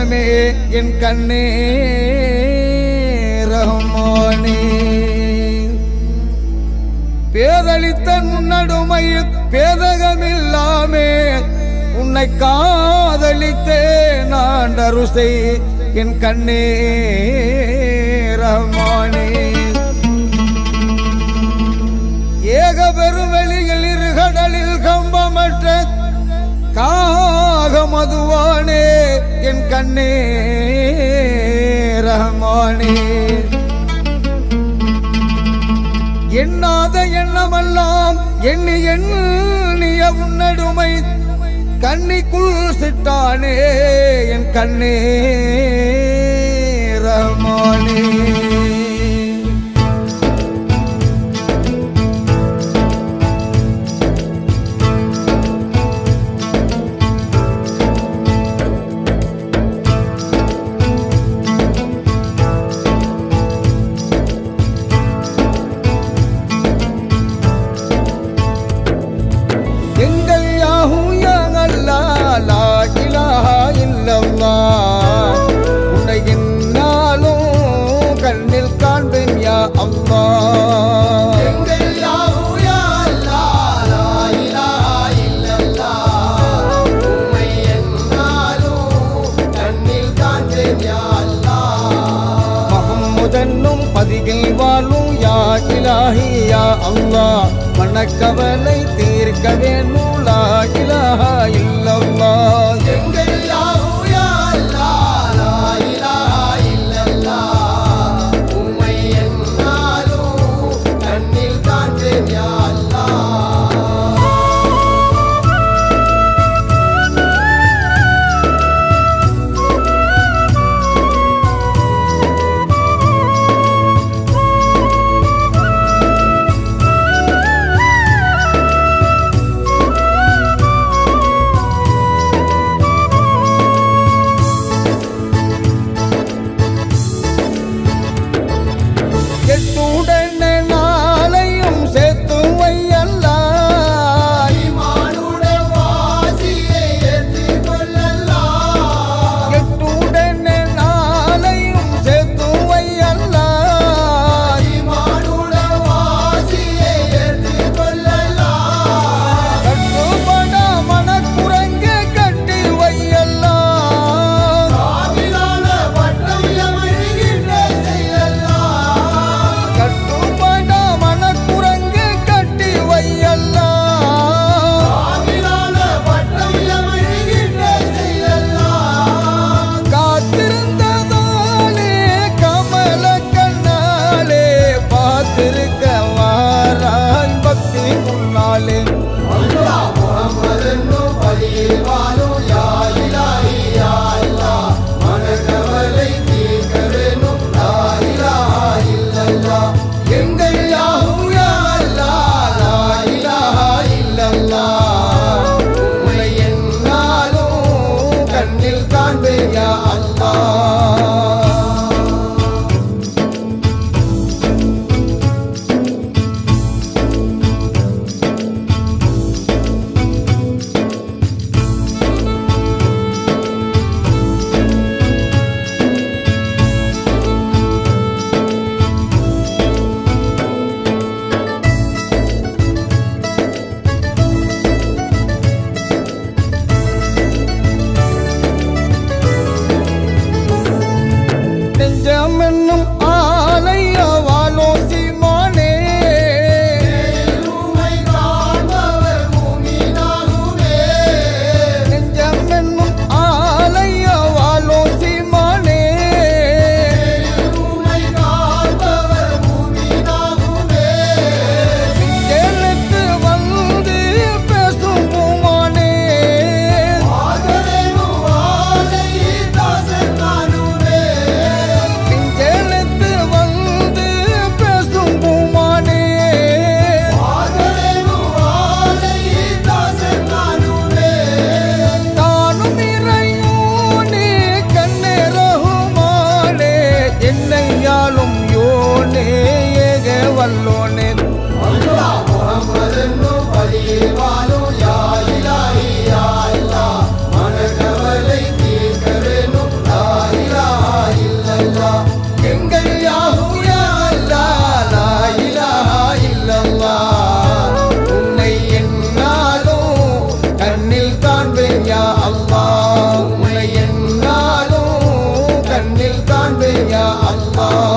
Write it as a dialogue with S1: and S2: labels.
S1: தெய்வமே என் கண்ணே ரஹ்மானே பேதளித்த முன்னடுமை பேதகமில்லாமே உன்னை காதலித்தே நான் அருசை என் கண்ணே ரஹ்மானே ஏக பெருவெளியில் இருகடலில் கம்பமற்ற காக மதுவானே என் கண்ணே ரஹ்மானே எண்ணாத எண்ணமெல்லாம் எண்ணி எண்ணிய உன்னடுமை கண்ணிக்குள் சிட்டானே என் கண்ணே ரஹ்மானே எங்கள் யாஹூ யா அல்லாஹ், லா இலாஹா இல்லல்லாஹ். உன்னை என்னாலும் கண்ணில் காண்பேன் யா அல்லாஹ்.
S2: எங்கள் யாஹூ யா அல்லாஹ், லா இலாஹா இல்லல்லாஹ். உம்மை எந்நாளும் கண்ணில் காண்பேன் யா அல்லாஹ்.
S1: மகம்முதன்னும் பதிகில் வாழும் யா இலாஹி யா அல்லாஹ் மனக்கவலை தீர்க்க வேணும் லா இலாஹா இல்லல்லாஹ்
S2: எங்கள் யாஹூ யா அல்லாஹ், லா இலாஹா இல்லல்லாஹ். உம்மை எந்நாளும் கண்ணில் காண்பேன் யா அல்லாஹ்.
S1: எட்டுடனே நாளையும் சேர்த்து வையல்லா
S2: ஈமானுடன் வாசியை ஏற்றுக் கொள்ளலாம்.
S1: எட்டுடனே நாளையும் சேர்த்து வையல்லா
S2: ஈமானுடன் வாசியை ஏற்றுக் கொள்ளலாம்.
S1: கட்டுப்பட மனக்குரங்க கட்டி வையல்லா
S2: காவிலான பட்டம் எமழுகின்ற செயலாம்.
S1: கட்டுப்பட மனக்குரங்க கட்டி வையல்லா
S2: காவிலான பட்டம் எமழுகின்ற செயலாம்.
S1: காத்திருந்ததாலே கமல கண்ணாலே பார்த்திருக்க வாராய் பக்தி முன்னாலே
S2: அல்லாஹ் முஹம்மதென்னும் பலியில் வாழும் யா இலாஹி யா அல்லாஹ். மனக்கவலை தீர்க்க வேணும் லா இலாஹா இல்லல்லாஹ்.
S1: எங்கள் யாஹூ யா அல்லாஹ், லா இலாஹா இல்லல்லாஹ். உன்னை எந்நாளும் கண்ணில் காண்பேன் யா அல்லாஹ் கண்ணில் காண்பேன் யா அல்லாஹ்